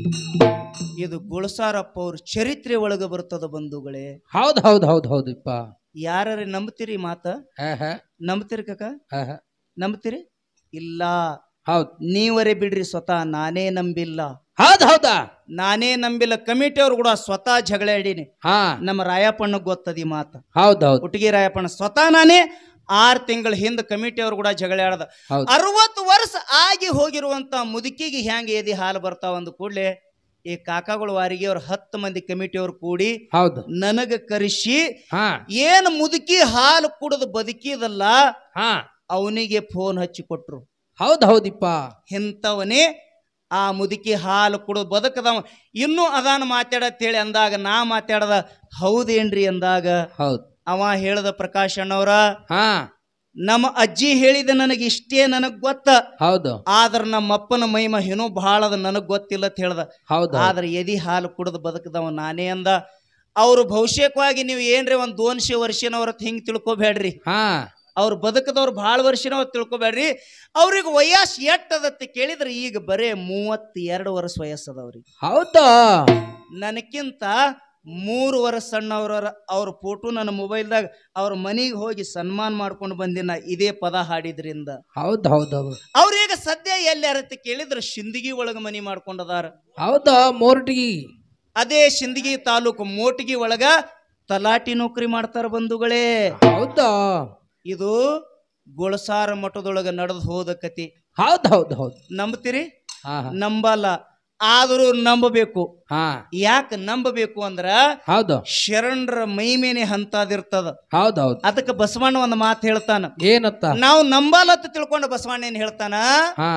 ಇದು ಗುಳಸಾರಪ್ಪ ಅವ್ರ ಚರಿತ್ರೆ ಒಳಗೆ ಬರ್ತದ ಬಂಧುಗಳೇ ಹೌದು ಹೌದು ಹೌದು ಹೌದಪ್ಪ ಯಾರ ನಂಬ್ತೀರಿ ಮಾತ ಹಾ ಹಾ ನಂಬ್ತೀರಿ ಕಕ್ಕ ಹಾ ಹಾ ನಂಬ್ತೀರಿ ಇಲ್ಲ ಹೌದು ನೀವರೇ ಬಿಡ್ರಿ ಸ್ವತಃ ನಾನೇ ನಂಬಿಲ್ಲ ಹೌದು ಹೌದಾ ನಾನೇ ನಂಬಿಲ್ಲ ಕಮಿಟಿ ಅವ್ರು ಕೂಡ ಸ್ವತಃ ಜಗಳ ಆಡೀನಿ ಹಾ ನಮ್ಮ ರಾಯಪ್ಪಣ್ಣಗೆ ಗೊತ್ತದಿ ಮಾತ ಹೌದು ಹೌದು ಹುಟ್ಟಿಗೆ ರಾಯಪ್ಪಣ್ಣ ಸ್ವತಃ ನಾನೇ ಆರು ತಿಂಗಳ ಹಿಂದೆ ಕಮಿಟಿ ಅವ್ರು ಕೂಡ ಜಗಳ ಆಡದ ಹೌದು ಅರವತ್ತು ವರ್ಷ ಆಗಿ ಹೋಗಿರುವಂತ ಮುದುಕಿಗೆ ಹೆಂಗೆ ಎದಿ ಹಾಲು ಬರ್ತಾವ ಅಂದ ಕೂಡಲೇ ಈ ಕಾಕಾಗಳ ವಾರಿಗೆ ಅವ್ರ ಹತ್ತು ಮಂದಿ ಕಮಿಟಿ ಅವ್ರು ಕೂಡಿ ಹೌದು ನನಗ ಕರೆಸಿ ಹಾ ಏನು ಮುದುಕಿ ಹಾಲು ಕುಡಿದು ಬದುಕಿದಲ್ಲ ಹಾ ಅವನಿಗೆ ಫೋನ್ ಹಚ್ಚಿ ಕೊಟ್ರು ಹೌದು ಹೌದಿಪ್ಪ ಇಂಥವನೇ ಆ ಮುದುಕಿ ಹಾಲು ಕುಡಿದು ಬದುಕದವ ಇನ್ನೂ ಅದಾನ ಮಾತಾಡತ್ತೇಳಿ ಅಂದಾಗ ನಾ ಮಾತಾಡದ ಹೌದೇನ್ರಿ ಅಂದಾಗ ಹೌದು ಅವ ಹೇಳ್ದ ಪ್ರಕಾಶ್ ಅಣ್ಣವ್ರ ಹಾ ನಮ್ಮ ಅಜ್ಜಿ ಹೇಳಿದ ನನಗೆ ಇಷ್ಟೇ ನನಗ್ ಗೊತ್ತ ಹೌದು ಆದ್ರ ನಮ್ಮ ಅಪ್ಪನ ಮೈಮ ಏನೋ ಬಹಳ ಅದ ನನಗ್ ಗೊತ್ತಿಲ್ಲ ಅಂತ ಹೇಳ್ದ ಹೌದು ಆದ್ರೆ ಎದಿ ಹಾಲು ಕುಡಿದು ಬದುಕದವ ನಾನೇ ಅಂದ ಅವ್ರು ಭವಿಷ್ಯಕ್ಕಾಗಿ ನೀವು ಏನ್ರಿ ಒಂದ್ ದೋನ್ಶೆ ವರ್ಷನವ್ರ ಹಿಂಗ್ ತಿಳ್ಕೊಬೇಡ್ರಿ ಹಾ ಅವ್ರು ಬದುಕದವ್ರು ಭಾಳ ವರ್ಷನವ್ರು ತಿಳ್ಕೊಬೇಡ್ರಿ ಅವ್ರಿಗೆ ವಯಸ್ಸು ಎಟ್ಟದತ್ತ ಕೇಳಿದ್ರೆ ಈಗ ಬರೇ ಮೂವತ್ತೆರಡು ವರ್ಷ ವಯಸ್ಸದವ್ರಿಗೆ ಹೌದಾ ನನಕ್ಕಿಂತ ಮೂರು ವರ್ಷ ಸಣ್ಣವ್ರ ಅವ್ರ ಫೋಟೋ ನನ್ನ ಮೊಬೈಲ್ದಾಗ ಅವ್ರ ಮನೆಗೆ ಹೋಗಿ ಸನ್ಮಾನ ಮಾಡ್ಕೊಂಡು ಬಂದಿನ ಇದೇ ಪದ ಹಾಡಿದ್ರಿಂದ ಹೌದು ಹೌದು ಹೌದು ಅವ್ರೀಗ ಸದ್ಯ ಎಲ್ಲಿ ಅರತಿ ಕೇಳಿದ್ರೆ ಶಿಂದಗಿ ಒಳಗ ಮನಿ ಮಾಡ್ಕೊಂಡದಾರ ಹೌದಾ ಮೋರ್ಟಿಗಿ ಅದೇ ಶಿಂದಗಿ ತಾಲೂಕು ಮೋಟಗಿ ಒಳಗ ತಲಾಟಿ ನೌಕರಿ ಮಾಡ್ತಾರ ಬಂಧುಗಳೇ ಹೌದಾ ಇದು ಗುಳಸಾರ ಮಠದೊಳಗ ನಡೆದು ಹೋದ ಕತಿ ಹೌದು ಹೌದು ಹೌದು ನಂಬ್ತೀರಿ ಹಾ ಹಾ ನಂಬಲ್ಲ ಆದರೂ ನಂಬಬೇಕು ಹಾ ಯಾಕೆ ನಂಬಬೇಕು ಅಂದ್ರ ಹೌದು ಶರಣರ ಮೈಮೇನೆ ಹಂತಾದಿರ್ತದ ಹೌದು ಹೌದು ಅದಕ್ಕೆ ಬಸವಣ್ಣ ಒಂದು ಮಾತು ಹೇಳ್ತಾನ ಏನತ್ತ ನಾವು ನಂಬಲ್ಲತ್ತ ತಿಳ್ಕೊಂಡು ಬಸವಣ್ಣ ಏನ್ ಹೇಳ್ತಾನ ಹಾ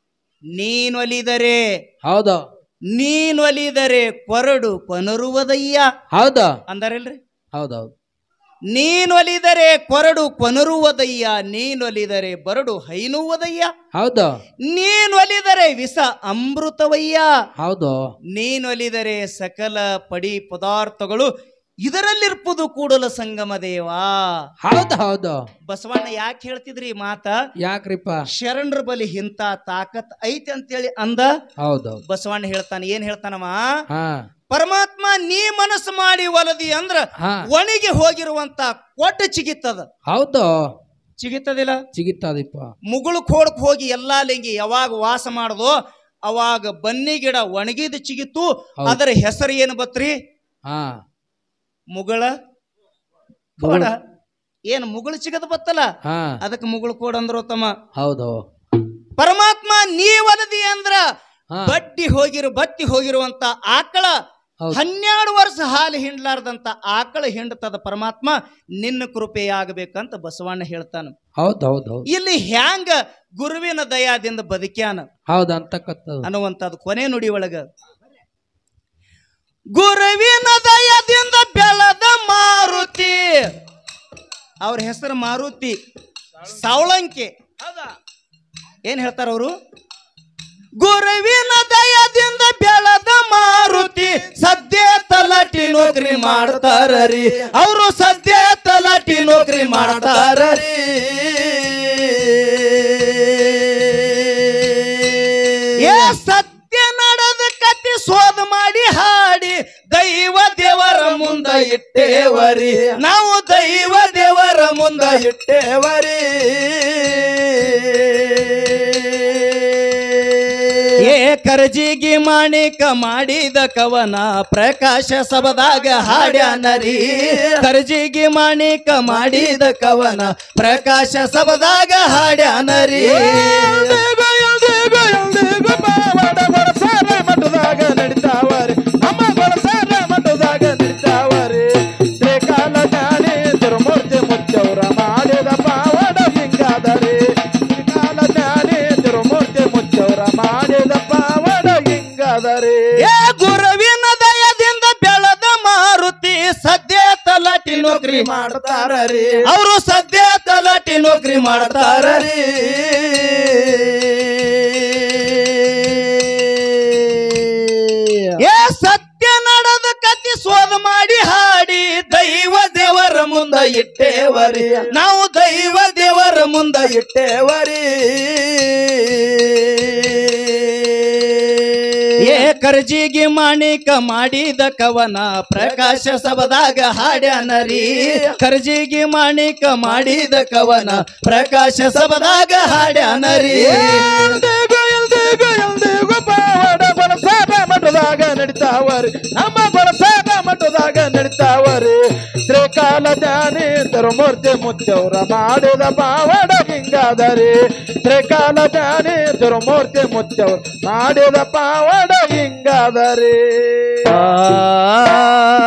ನೀನೊಲಿದರೆ ಹೌದು ನೀನೊಲಿದರೆ ಕೊರಡು ಕೊನರುವುದಯ್ಯ ಹೌದು ಅಂದಾರಿಲ್ರಿ ಹೌದು ಹೌದು ನೀನೊಲಿದರೆ ಕೊರಡು ಕೊನರುವುದಯ್ಯ ನೀನೊಲಿದರೆ ಬರಡು ಹೈನುವುದಯ್ಯ ಹೌದು ನೀನೊಲಿದರೆ ವಿಷ ಅಮೃತವಯ್ಯ ಹೌದು ನೀನೊಲಿದರೆ ಸಕಲ ಪಡಿ ಪದಾರ್ಥಗಳು ಇದರಲ್ಲಿರ್ಪುದು ಕೂಡಲ ಸಂಗಮ ದೇವಾ ಹೌದು ಹೌದು ಬಸವಣ್ಣ ಯಾಕೆ ಹೇಳ್ತಿದ್ರಿ ಈ ಮಾತ ಯಾಕ್ರಿಪ್ಪ ಶರಣರ ಬಲಿ ಇಂಥ ತಾಕತ್ ಐತಿ ಅಂತೇಳಿ ಅಂದ ಹೌದು ಹೌದು ಬಸವಣ್ಣ ಹೇಳ್ತಾನೆ ಏನ್ ಹೇಳ್ತಾನಮ್ಮ ಹಾ ಪರಮಾತ್ಮ ನೀ ಮನಸ್ಸು ಮಾಡಿ ಒಲದಿ ಅಂದ್ರ ಹಾ ಒಣಗಿ ಹೋಗಿರುವಂತ ಕೊಟ್ಟು ಚಿಗಿತ್ತದ ಹೌದು ಚಿಗಿತ್ತದಿಲ್ಲ ಸಿಗಿತ್ತದಿಪ್ಪ ಮುಗುಳು ಕೋಡಕ್ ಹೋಗಿ ಎಲ್ಲಾ ಲಿಂಗಿ ಯಾವಾಗ ವಾಸ ಮಾಡದೋ ಅವಾಗ ಬನ್ನಿ ಗಿಡ ಒಣಗಿದ ಚಿಗಿತ್ತು ಹೌದು. ಅದರ ಹೆಸರು ಏನು ಬತ್ರಿ ಹಾ ಮುಗಳ ಕೋಡ ಏನು ಮುಗುಳು ಚಿಗದ ಬತ್ತಲ್ಲ ಹಾ ಅದಕ್ಕೆ ಮುಗುಳು ಕೋಡ ಅಂದ್ರು ತಮ್ಮ ಹೌದು ಪರಮಾತ್ಮ ನೀ ಒಲದಿ ಅಂದ್ರ ಹಾ ಬಡ್ಡಿ ಹೋಗಿರು ಬತ್ತಿ ಹೋಗಿರುವಂತ ಆಕಳ ಹೌದು. ಹನ್ನೆರಡು ವರ್ಷ ಹಾಲು ಹಿಂಡ್ಲಾರ್ದಂತ ಆಕಳ ಹಿಂಡ್ತದ ಪರಮಾತ್ಮ ನಿನ್ನ ಕೃಪೆಯಾಗಬೇಕಂತ ಬಸವಣ್ಣ ಹೇಳ್ತಾನ ಹೌದು ಹೌದು ಹೌದು ಇಲ್ಲಿ ಹ್ಯಾಂಗ ಗುರುವಿನ ದಯಾದಿಂದ ಬದುಕ್ಯಾನ ಹೌದು ಅಂತಕ್ಕಂಥದ್ದು ಅನ್ನುವಂಥದ್ದು ಕೊನೆ ನುಡಿ ಒಳಗ ಗುರುವಿನ ದಯದಿಂದ ಬೆಳೆದ ಮಾರುತಿ ಅವ್ರ ಹೆಸರು ಮಾರುತಿ ಸಾವಳಂಕೆ ಏನ್ ಹೇಳ್ತಾರ ಅವರು ಗುರುವಿನ ದಯದಿಂದ ಬೆಳೆದ ಮಾರುತಿ ಸದ್ಯ ತಲಾಟಿ ನೌಕರಿ ಮಾಡ್ತಾರರಿ ಅವರು ಸದ್ಯ ತಲಾಟಿ ನೌಕರಿ ಮಾಡ್ತಾರರಿ ಏ ಸತ್ಯ ನಡೆದ ಕತ್ತಿ ಶೋಧ ಮಾಡಿ ಹಾಡಿ ದೈವ ದೇವರ ಮುಂದ ಇಟ್ಟೇವರಿ ನಾವು ದೈವ ದೇವರ ಮುಂದ ಇಟ್ಟೇವರಿ ಏ ಕರ್ಜಿಗಿ ಮಾಣಿಕ ಮಾಡಿದ ಕವನ ಪ್ರಕಾಶ ಸಬದಾಗ ಹಾಡ್ಯಾನರಿ ಕರ್ಜಿಗಿ ಮಾಣಿಕ ಮಾಡಿದ ಕವನ ಪ್ರಕಾಶ ಸಬದಾಗ ಹಾಡ್ಯಾನರಿ ಮಠದಾಗ ನಡಿತಾವರಿ ನಮ್ಮ ಗೊಳಸಾರ ಮಠದಾಗ ನಡಿತಾವರಿ ತ್ರಿಕಾಲ ಜ್ಞಾನಿ ತಿರುಮೂರ್ತಿ ಮುಚ್ಚೌರ ಮಾಡಿದ ಪಾವಡ ಹಿಂಗಾದರಿ ತ್ರಿಕಾಲ ಜ್ಞಾನಿ ತಿರುಮೂರ್ತಿ ಮುಚ್ಚೌರ ಮಾಡಿದ ಪಾವಡ ಹಿಂಗಾದರಿ ಏ ಗುರುವಿನ ದಯದಿಂದ ಬೆಳೆದ ಮಾರುತಿ ಸದ್ಯ ತಲಾಟಿ ನೌಕರಿ ಮಾಡ್ತಾರ ರೀ ಅವರು ಸದ್ಯ ತಲಾಟಿ ನೌಕರಿ ಮಾಡ್ತಾರ ರೀ ಏ ಸತ್ಯ ನಡೆದ ಕತಿ ಸೋದ ಮಾಡಿ ಹಾಡಿ ದೈವ ದೇವರ ಮುಂದ ಇಟ್ಟೇವರಿ ನಾವು ದೈವ ದೇವರ ಮುಂದ ಇಟ್ಟೇವರಿ ಏ ಕರ್ಜಿಗೆ ಮಾಣಿಕ ಮಾಡಿದ ಕವನ ಪ್ರಕಾಶ ಸಭದಾಗ ಹಾಡ್ಯಾನರಿ ಕರ್ಜಿಗೆ ಮಾಣಿಕ ಮಾಡಿದ ಕವನ ಪ್ರಕಾಶ ಸಭದಾಗ ಹಾಡ್ಯಾನರಿ ಎಲ್ದಿಗೂ ಎಲ್ದಿಗೂ ಎಲ್ದಿಗೂ ಪಾವಡ ಬಳಸಾದ ಮಠದಾಗ ನಡಿತಾವರಿ ನಮ್ಮ ಬಳಸಾದ ಮಠದಾಗ ನಡಿತಾವರಿ ತ್ರಿಕಾಲ ಜ್ಞಾನಿ ತಿರುಮೂರ್ತಿ ಮುತ್ತವ್ರ ಮಾಡಿದ ಪಾವಡ ಹಿಂಗಾದರಿ ತ್ರಿಕಾಲ ಜ್ಞಾನಿ ತಿರುಮೂರ್ತಿ ಮುತ್ತವ್ರ ಮಾಡಿದ ಪಾವಡ ಹಿಂಗಾದರಿ ಆ